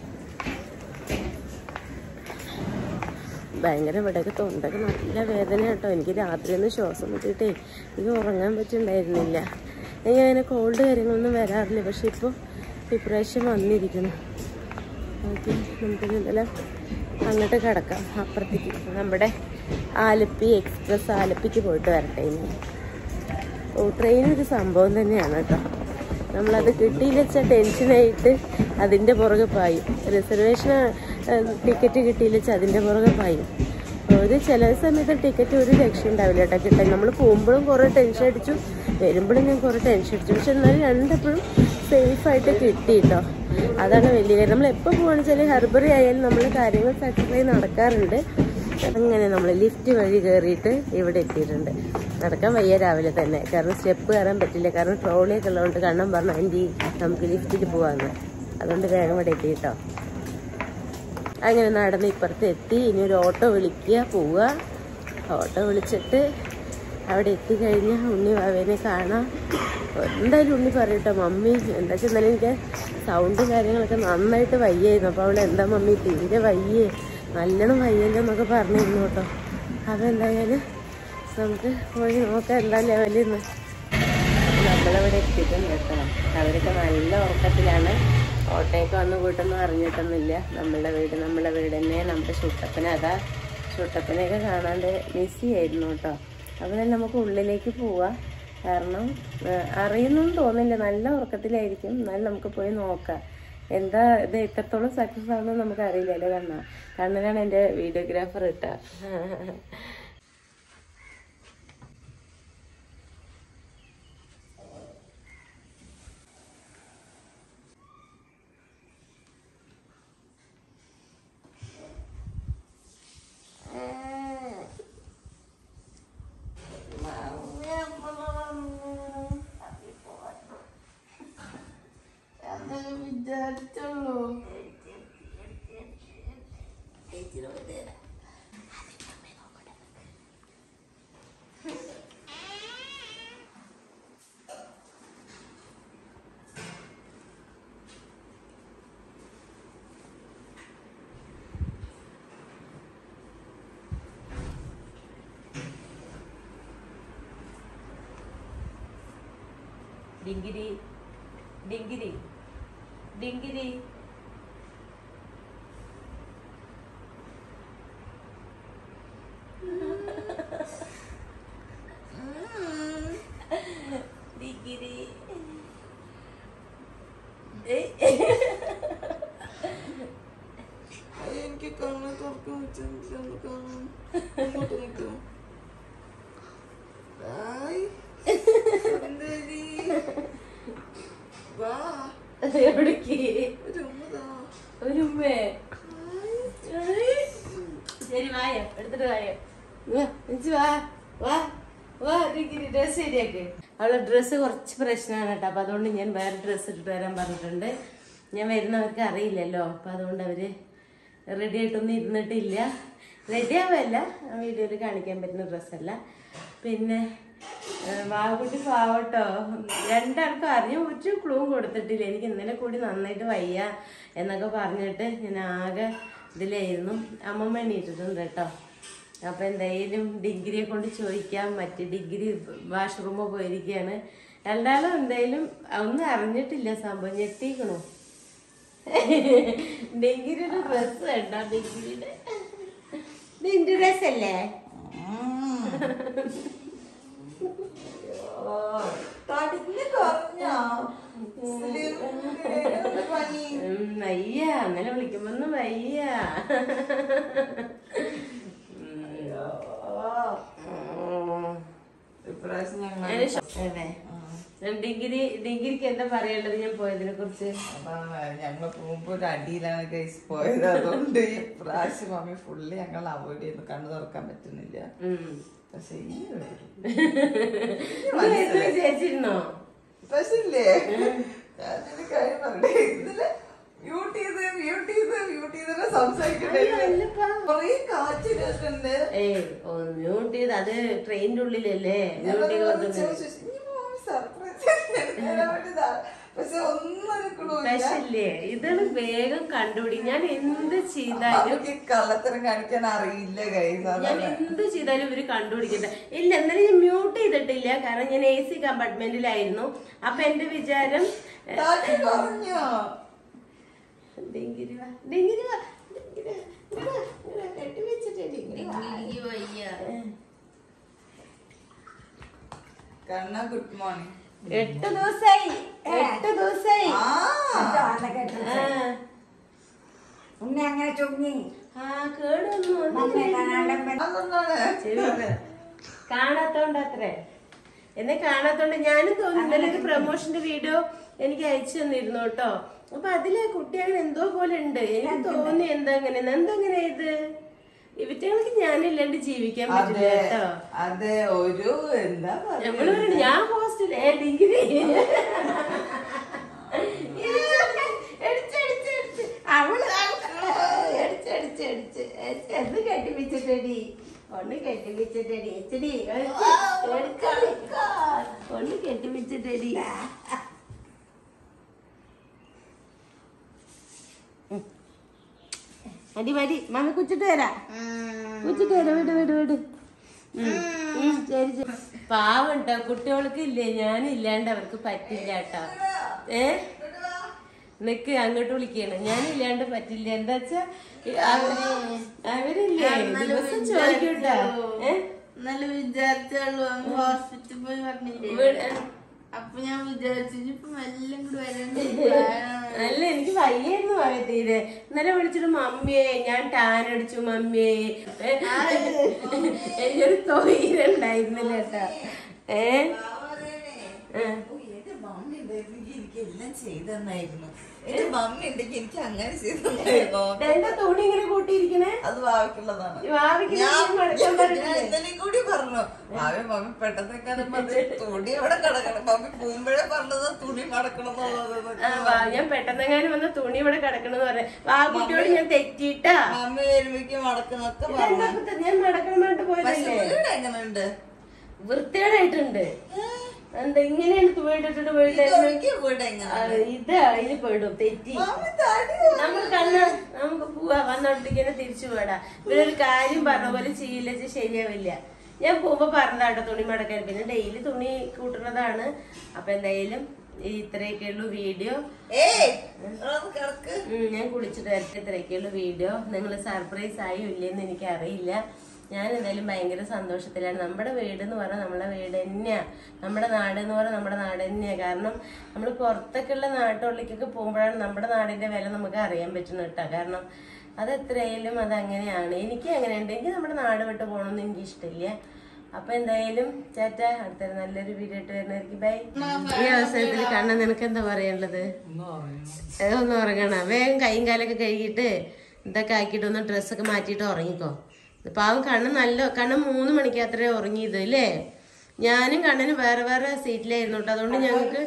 ഭയങ്കര ഇവിടെയൊക്കെ തൊണ്ടൊക്കെ നല്ല വേദന കേട്ടോ എനിക്ക് രാത്രി ഒന്ന് ശ്വാസം മുട്ടിയിട്ടേ എനിക്ക് ഉറങ്ങാൻ പറ്റുന്നുണ്ടായിരുന്നില്ല എനിക്ക് അങ്ങനെ കോൾഡ് കാര്യങ്ങളൊന്നും വരാറില്ല പക്ഷെ ഇപ്പോൾ ഇപ്രാവശ്യം വന്നിരിക്കുന്നു ഓക്കെ നമുക്ക് ഇന്നലെ അങ്ങോട്ട് കിടക്കാം അപ്പുറത്തേക്ക് നമ്മുടെ ആലപ്പി എക്സ്പ്രസ് ആലപ്പിക്ക് പോയിട്ട് വരട്ടെ ഇനി ഓ ട്രെയിൻ ഒരു സംഭവം തന്നെയാണ് കേട്ടോ നമ്മളത് കിട്ടിയില്ല വെച്ചാൽ ടെൻഷനായിട്ട് അതിൻ്റെ പുറകെ പായും റിസർവേഷൻ ടിക്കറ്റ് കിട്ടിയില്ല വെച്ചാൽ അതിൻ്റെ പുറകെ പായും ഒരു ചില സമയത്ത് ടിക്കറ്റ് ഒരു രക്ഷ ഉണ്ടാവില്ല കേട്ടോ കിട്ടാൻ നമ്മൾ പോകുമ്പോഴും കുറേ ടെൻഷൻ അടിച്ചു വരുമ്പോഴും ഞാൻ കുറേ ടെൻഷൻ അടിച്ചു പക്ഷെ എന്നാലും രണ്ടെപ്പോഴും സേഫായിട്ട് കിട്ടി കേട്ടോ അതാണ് വലിയ കാര്യം നമ്മൾ എപ്പോൾ പോകുകയാണെന്ന് വെച്ചാൽ ഹെർബറി ആയാലും നമ്മൾ കാര്യങ്ങൾ സാറ്റിസ്ഫൈ നടക്കാറുണ്ട് അങ്ങനെ നമ്മൾ ലിഫ്റ്റ് വഴി കയറിയിട്ട് ഇവിടെ എത്തിയിട്ടുണ്ട് നടക്കാൻ വയ്യ രാവിലെ തന്നെ കാരണം സ്റ്റെപ്പ് കയറാൻ പറ്റില്ല കാരണം ട്രോളിയൊക്കെ ഉള്ളതുകൊണ്ട് കണ്ണം പറഞ്ഞു ആൻറ്റി നമുക്ക് ലിഫ്റ്റിൽ പോവാന്ന് അതുകൊണ്ട് വേഗം ഇവിടെ എത്തി കേട്ടോ അങ്ങനെ നടന്ന് ഇപ്പുറത്ത് എത്തി ഇനി ഒരു ഓട്ടോ വിളിക്കുക പോവുക ഓട്ടോ വിളിച്ചിട്ട് അവിടെ എത്തിക്കഴിഞ്ഞാൽ ഉണ്ണി വാവേനെ കാണാം എന്തായാലും ഉണ്ണി പറയട്ടോ മമ്മി എന്താ വെച്ചാൽ എന്നാലും എനിക്ക് സൗണ്ടും കാര്യങ്ങളൊക്കെ നന്നായിട്ട് വയ്യായിരുന്നു അപ്പോൾ അവൾ എന്താ മമ്മി തീരെ വയ്യേ നല്ലോണം വയ്യല്ലോ എന്നൊക്കെ പറഞ്ഞിരുന്നു കേട്ടോ അപ്പോൾ എന്തായാലും നമുക്ക് പോയി നോക്കാം എന്താ ലെവലിൽ നിന്ന് നമ്മളവിടെ എത്തിയിട്ടുണ്ട് കേട്ടോ അവരൊക്കെ നല്ല ഉറക്കത്തിലാണ് ഓട്ടയൊക്കെ വന്ന് കൂട്ടൊന്നും അറിഞ്ഞിട്ടൊന്നുമില്ല നമ്മളുടെ വീട് നമ്മളെ വീട് തന്നെ നമ്മുടെ ചുട്ടപ്പന അതാ ചുട്ടപ്പനെയൊക്കെ കാണാണ്ട് മിസ് ചെയ്യായിരുന്നു കേട്ടോ അപ്പോൾ തന്നെ നമുക്ക് ഉള്ളിലേക്ക് പോവാം കാരണം അറിയുന്നൊന്നും തോന്നില്ല നല്ല ഉറക്കത്തിലായിരിക്കും എന്നാലും നമുക്ക് പോയി നോക്കാം എന്താ ഇത് എത്രത്തോളം സക്സസ് ആവുന്നത് നമുക്ക് അറിയില്ലല്ലോ കണ്ണ കണ്ണനാണ് എൻ്റെ വീഡിയോഗ്രാഫർ ഇട്ട വിചാരിച്ചുള്ളൂ ഡിങ്കിരി ഡിങ്കിരി ഡിങ്കിരി എവിടേക്ക് ഒരു ഉമ്മേ ശരി വായോ എടുത്തിട്ട് വായോ വാ, എണിച്ച് വാ വാ വാ ഡ്രസ് ശരിയാക്ക് അവളെ ഡ്രസ്സ് കുറച്ച് പ്രശ്നമാണ് കേട്ടോ അപ്പൊ അതുകൊണ്ട് ഞാൻ വേറെ ഡ്രസ്സ് ഇട്ടിട്ട് വരാൻ പറഞ്ഞിട്ടുണ്ട് ഞാൻ വരുന്നവർക്ക് അറിയില്ലല്ലോ അപ്പൊ അതുകൊണ്ട് അവര് റെഡി ആയിട്ടൊന്നും ഇരുന്നിട്ടില്ല റെഡി ആവല്ല വീഡിയോയിൽ കാണിക്കാൻ പറ്റുന്ന ഡ്രസ്സല്ല പിന്നെ ആ, വാവുകുട്ടി പാവട്ടോ രണ്ടാൾക്കും അറിഞ്ഞു ഒരു ക്ലൂ കൊടുത്തിട്ടില്ല എനിക്ക് ഇന്നലെ കൂടി നന്നായിട്ട് വയ്യ എന്നൊക്കെ പറഞ്ഞിട്ട് ഞാൻ ആകെ ഇതിലായിരുന്നു അമ്മമ്മ എണീറ്റിട്ടുണ്ട് കേട്ടോ അപ്പൊ എന്തായാലും ഡിഗ്രിയെ കൊണ്ട് ചോദിക്കാം മറ്റ് ഡിഗ്രി വാഷ്റൂമിൽ പോയിരിക്കുകയാണ് രണ്ടാളും എന്തായാലും ഒന്നും അറിഞ്ഞിട്ടില്ല സംഭവം ഞെട്ടിക്കണു ഡിഗ്രിയുടെ ഡ്രസ് വേണ്ട ഡിഗ്രിയുടെ ഡിഗ്രി ഡ്രസ് അല്ലേ ഉം, വയ്യ അങ്ങനെ വിളിക്കുമ്പൊന്നും വയ്യ ഇപ്രാവശ്യം ഞങ്ങൾ അതിന് ശ- അതെ ഡിഗ്രി ഡിഗ്രിക്ക് എന്താ പറയേണ്ടത് ഞാൻ പോയതിനെ കുറിച്ച് അതാണ് ഞങ്ങൾ പോകുമ്പോ ഒരു അടിയിലാണ് കേസ് പോയത് അതുകൊണ്ട് ഈ പ്രാവശ്യം മമ്മി ഫുള്ള് ഞങ്ങൾ അവോയ്ഡ് ചെയ്യുന്നു കണ്ണു തുറക്കാൻ പറ്റുന്നില്ല പക്ഷെ ഈ ഒരു വിചാരിച്ചിരുന്നോ പക്ഷെ ഇല്ലേ ഞാനൊരു കാര്യം പറയട്ടെ ഇന്നലെ മ്യൂട്ട് ചെയ്ത് മ്യൂട്ട് ചെയ്ത് മ്യൂട്ട് ചെയ്ത് സംസാരിക്കണ്ടേ കൊറേ കാറ്റ് കേൾക്കുന്നുണ്ട് ഏയ് ഓ മ്യൂട്ട് ചെയ്ത് അത് ട്രെയിനിന്റെ ഉള്ളിലല്ലേ മ്യൂട്ട് ചെയ്ത് പക്ഷെ ഒന്നും എടുക്കണില്ല പക്ഷേ ഇല്ലേ ഇതാണ് വേഗം കണ്ടുപിടി ഞാൻ എന്ത് ചെയ്താലും അവർക്ക് ഈ കള്ളത്തരം കാണിക്കാൻ അറിയില്ല കൈസ് ഞാൻ എന്ത് ചെയ്താലും ഇവര് കണ്ടുപിടിക്കട്ടെ ഇല്ല എന്നാലും ഞാൻ മ്യൂട്ട് ചെയ്തിട്ടില്ല കാരണം ഞാൻ എ സി കമ്പാർട്ട്മെന്റിലായിരുന്നു അപ്പൊ എന്റെ വിചാരം പറഞ്ഞോ ഡിങ്കിരി വാ, ഡിങ്കിരി വാ, ഡിങ്കിരി വാ, ഇങ്ങട് വാ, ഇങ്ങട് വാ, കെട്ടി വെച്ചിട്ട് ഡിങ്കിരി വാ. കണ്ണ ഗുഡ് മോർണിംഗ് എട്ട് ദിവസായി എട്ട് ദിവസായി ആ ആ. ഉണ്ണി അങ്ങനെ ചുങ്ങി ആ കേടൊന്നും മമ്മി കാണാണ്ട് അതൊന്നാണ് ചെവി വെക്കണം. കാണാത്തോണ്ടത്രേ എന്നെ കാണാത്തോണ്ട് ഞാനും തോന്നി ഇന്നലെ ഒരു പ്രൊമോഷന്റെ വീഡിയോ എനിക്ക് അയച്ചു തന്നിരുന്നു കേട്ടോ അപ്പൊ അതില് കുട്ടികൾ എന്തോ പോലെ ഉണ്ട് എനിക്ക് തോന്നി എന്താ അങ്ങനെ എന്താ അങ്ങനെ ഇത് ഇവറ്റകൾക്ക് ഞാനില്ലാണ്ട് ജീവിക്കാൻ പറ്റില്ല അതെ കേട്ടോ അതെ ഒരു എന്താ നമ്മള് പറയുക പറയണ ഞാൻ ഹോസ്റ്റൽ ഏ ഡിഗ്രി അവള് അടിച്ചടിച്ചടിച്ച് എന്ന് കെട്ടിപ്പിച്ചിട്ടടി ഒന്ന് കെട്ടിപ്പിച്ചിട്ടടി എച്ചടി ഒന്ന് കെട്ടിപ്പിച്ചിട്ടടി മതി മതി മമ്മി കുച്ചിട്ട് തരാം കുച്ചിട്ട് തരാം വിട് വിട് വിട് ഉം. ഉം, ശരി ശരി പാവണ്ടോ കുട്ടികൾക്ക് ഇല്ലേ ഞാനില്ലാണ്ട് അവർക്ക് പറ്റില്ല കേട്ടോ ഏ നിക്ക് അങ്ങോട്ട് വിളിക്കാണ് ഞാനില്ലാണ്ട് പറ്റില്ല എന്താ വെച്ചാ അവ- അവരില്ലേ ദിവസം ചോദിക്കൂട്ടോ ഏ നല്ല വിചാരിച്ചുള്ളൂ അങ്ങ് ഹോസ്പിറ്റലിൽ പോയി പറഞ്ഞില്ലേ വീട്- അപ്പൊ ഞാൻ വിചാരിച്ചു ഇനിയിപ്പൊ എല്ലാം കൂടി വരാൻ അല്ല എനിക്ക് വയ്യായിരുന്നു പറയാ തീരെ ഇന്നലെ വിളിച്ചിട്ട് മമ്മിയെ ഞാൻ ടാൻ അടിച്ചു മമ്മിയെ ഏ, എനിക്കൊരു തൊയിലുണ്ടായിരുന്നില്ല കേട്ടാ ഏ ഏ. എന്റെ മമ്മി ഉണ്ടായിരുന്നെങ്കിൽ എനിക്ക് എല്ലാം ചെയ്തെന്നായിരുന്നു എന്റെ മമ്മി ഉണ്ടെങ്കിൽ എനിക്ക് അങ്ങനെ ചെയ്തെന്നായിരുന്നു എന്താ തുണി ഇങ്ങനെ കൂട്ടിയിരിക്കണേ അത് ഭാവിക്കുള്ളതാണ് ഈ ഭാവിക്ക് ഞാൻ തുണി മടക്കാൻ ഞാൻ പറഞ്ഞില്ലേ? ഇന്നലെയും കൂടി പറഞ്ഞു ഭാവി മമ്മി പെട്ടെന്ന് കാണുമ്പോ അത് തുണി അവിടെ കിടക്കണം മമ്മി പോകുമ്പോഴേ പറഞ്ഞത് തുണി മടക്കണം എന്നുള്ളത് ആ, വാ, ഞാൻ പെട്ടെന്നെങ്ങാനും വന്ന തുണി ഇവിടെ കിടക്കണെന്ന് പറഞ്ഞ ആ കുട്ടിയോട് ഞാൻ തെറ്റിട്ടാ മമ്മി വരുമ്പോഴേക്കും മടക്കുന്നൊക്കെ ഇതെന്താ പറഞ്ഞു ഇപ്പൊ ഞാൻ നടക്കണമായിട്ട് പക്ഷെ പോയതല്ലേ വീട് എങ്ങനെയുണ്ട് വൃത്തികേടായിട്ടുണ്ട് എന്താ ഇങ്ങനെയാണ് തുണിയിട്ടിട്ട് പോയിട്ടായിരുന്നു എനിക്ക് വീട് എങ്ങനെ ഇത് അതിന് പെടും തെറ്റി മമ്മി തടി നമ്മൾ കണ്ണ് നമുക്ക് പോവാ വന്നോട്ടിങ്ങനെ തിരിച്ചു പോടാ ഇവരൊരു കാര്യം പറഞ്ഞ പോലെ ചെയ്യില്ല വെച്ചാൽ ശരിയാവില്ല ഞാൻ പോകുമ്പോ പറഞ്ഞതാട്ടോ തുണി മടക്കാൻ പിന്നെ ഡെയിലി തുണി കൂട്ടുന്നതാണ് അപ്പൊ എന്തായാലും ഈ ഇത്രയൊക്കെയുള്ളൂ വീഡിയോ ഏയ് ഒന്ന് കിടക്ക് ഉം, ഞാൻ കുളിച്ചിട്ട് വരട്ടെ ഇത്രയൊക്കെയുള്ള വീഡിയോ നിങ്ങൾ സർപ്രൈസ് ആയോ ഇല്ലെന്ന് എനിക്ക് അറിയില്ല ഞാൻ എന്തായാലും ഭയങ്കര സന്തോഷത്തിലാണ് നമ്മുടെ വീട് എന്ന് പറഞ്ഞാൽ നമ്മളെ വീട് തന്നെയാ നമ്മുടെ നാട് എന്ന് പറഞ്ഞാൽ നമ്മുടെ നാട് തന്നെയാ കാരണം നമ്മൾ പുറത്തൊക്കെയുള്ള നാട്ടുള്ളിലേക്കൊക്കെ പോകുമ്പോഴാണ് നമ്മുടെ നാടിന്റെ വില നമുക്ക് അറിയാൻ പറ്റുന്നത് കേട്ടോ കാരണം അത് എത്രയായാലും അത് അങ്ങനെയാണ് എനിക്ക് അങ്ങനെയുണ്ട് എനിക്ക് നമ്മുടെ നാട് വിട്ട് പോകണമെന്ന് എനിക്ക് ഇഷ്ടമില്ല അപ്പൊ എന്തായാലും ചേറ്റ അടുത്തൊരു നല്ലൊരു വീഡിയോ ഇട്ട് വരുന്നതായിരിക്കും ബൈ ഈ അവസരത്തിൽ കണ്ണ നിനക്ക് എന്താ പറയാനുള്ളത് ഏ, ഒന്ന് ഉറങ്ങണ വേഗം കൈയും കാലൊക്കെ കഴുകിയിട്ട് ഇതൊക്കെ ആക്കിയിട്ട് ഒന്ന് ഡ്രസ്സൊക്കെ മാറ്റിയിട്ട് ഉറങ്ങിക്കോ പാവം കണ്ണ് നല്ല കണ്ണ് മൂന്ന് മണിക്ക് അത്രേ ഉറങ്ങിയത് അല്ലേ ഞാനും കണ്ണനും വേറെ വേറെ സീറ്റിലായിരുന്നു കേട്ടോ അതുകൊണ്ട് ഞങ്ങൾക്ക്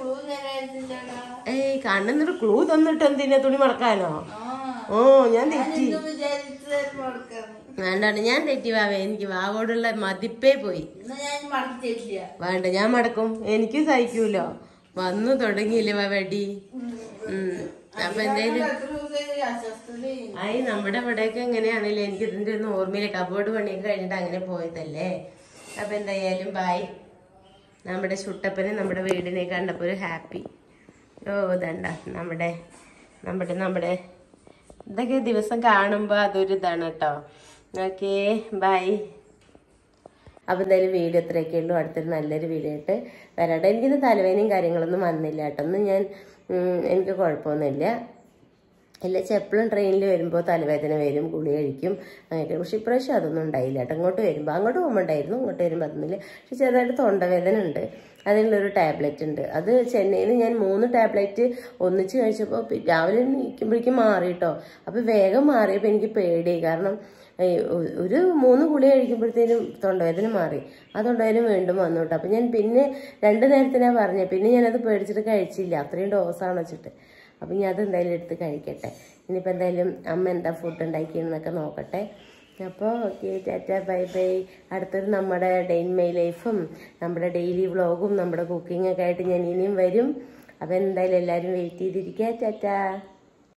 ഏയ് കണ്ണെന്നൊരു ക്ലൂ തന്നിട്ട് എന്തിനാ തുണി മടക്കാനോ ഓ ഞാൻ തെറ്റി വിചാരിച്ചത് മടക്കാന്ന് വേണ്ടാണ്ട് ഞാൻ തെറ്റി വാവേ എനിക്ക് വാവോടുള്ള മതിപ്പേ പോയി എന്നാ ഞാൻ മടക്കില്ല വേണ്ട ഞാൻ മടക്കും എനിക്ക് സഹിക്കൂലോ വന്നു തുടങ്ങിയില്ലേ വാവേടി ഉം അപ്പൊ എന്തായാലും എത്ര ദിവസമായി അസ്വസ്ഥതയും ആയി നമ്മുടെ ഇവിടെയൊക്കെ എങ്ങനെയാണല്ലോ എനിക്ക് ഇതിന്റെ ഒന്നും ഓർമ്മയില്ല കബോർഡ് പണിയൊക്കെ കഴിഞ്ഞിട്ട് അങ്ങനെ പോയതല്ലേ അപ്പൊ എന്തായാലും ബായ് നമ്മുടെ ചുട്ടപ്പനെ നമ്മുടെ വീടിനെ കണ്ടപ്പോ ഒരു ഹാപ്പി ഓ ഇതണ്ട നമ്മുടെ നമ്മുടെ നമ്മുടെ ഇതൊക്കെ ദിവസം കാണുമ്പോ അതൊരു ഇതാണ് കേട്ടോ ഓക്കേ ബൈ അപ്പം എന്തായാലും വീഡിയോ ഇത്രയൊക്കെ ഉള്ളൂ അടുത്തൊരു നല്ലൊരു വീഡിയോ ആയിട്ട് വരാട്ടെ എനിക്കിന്ന് തലവേദനയും കാര്യങ്ങളൊന്നും വന്നില്ല കേട്ടോ ഒന്നും ഞാൻ ഉം, എനിക്ക് കുഴപ്പമൊന്നുമില്ല ഇല്ല എപ്പോഴും ട്രെയിനിൽ വരുമ്പോൾ തലവേദന വരും ഗുളി കഴിക്കും അങ്ങനെയൊക്കെ പക്ഷെ ഇപ്രാവശ്യം അതൊന്നും ഉണ്ടായില്ല കേട്ടോ അങ്ങോട്ട് വരുമ്പോൾ അങ്ങോട്ട് പോകുമ്പോൾ ഉണ്ടായിരുന്നു ഇങ്ങോട്ട് വരുമ്പോൾ അതൊന്നുമില്ല പക്ഷെ ചെറുതായിട്ട് തൊണ്ടവേദന ഉണ്ട് അതിനുള്ളൊരു ടാബ്ലറ്റ് ഉണ്ട് അത് ചെന്നൈയിൽ ഞാൻ മൂന്ന് ടാബ്ലറ്റ് ഒന്നിച്ച് കഴിച്ചപ്പോൾ പി- രാവിലെ നിൽക്കുമ്പോഴേക്കും മാറി കേട്ടോ അപ്പോൾ വേഗം മാറിയപ്പോൾ എനിക്ക് പേടിയായി കാരണം ഏയ് ഒ- ഒരു മൂന്ന് ഗുളി കഴിക്കുമ്പോഴത്തേനും തൊണ്ടവേദന മാറി ആ തൊണ്ടവേദന വീണ്ടും വന്നു കേട്ടോ അപ്പം ഞാൻ പിന്നെ രണ്ട് നേരത്തിനാണ് പറഞ്ഞത് പിന്നെ ഞാനത് പേടിച്ചിട്ട് കഴിച്ചില്ല അത്രയും ഡോസാണ് വെച്ചിട്ട് അപ്പം ഞാൻ അത് എന്തായാലും എടുത്ത് കഴിക്കട്ടെ ഇനിയിപ്പോൾ എന്തായാലും അമ്മ എന്താ ഫുഡ് ഉണ്ടാക്കിയെന്നൊക്കെ നോക്കട്ടെ അപ്പോൾ ഓക്കെ ടാറ്റ ബൈ ബൈ അടുത്തൊരു നമ്മുടെ ഡെയിൻ മൈ ലൈഫും നമ്മുടെ ഡെയിലി വ്ളോഗും നമ്മുടെ കുക്കിംഗ് ഒക്കെ ആയിട്ട് ഞാൻ ഇനിയും വരും അപ്പോൾ എന്തായാലും എല്ലാവരും വെയിറ്റ് ചെയ്തിരിക്കുക ടാറ്റ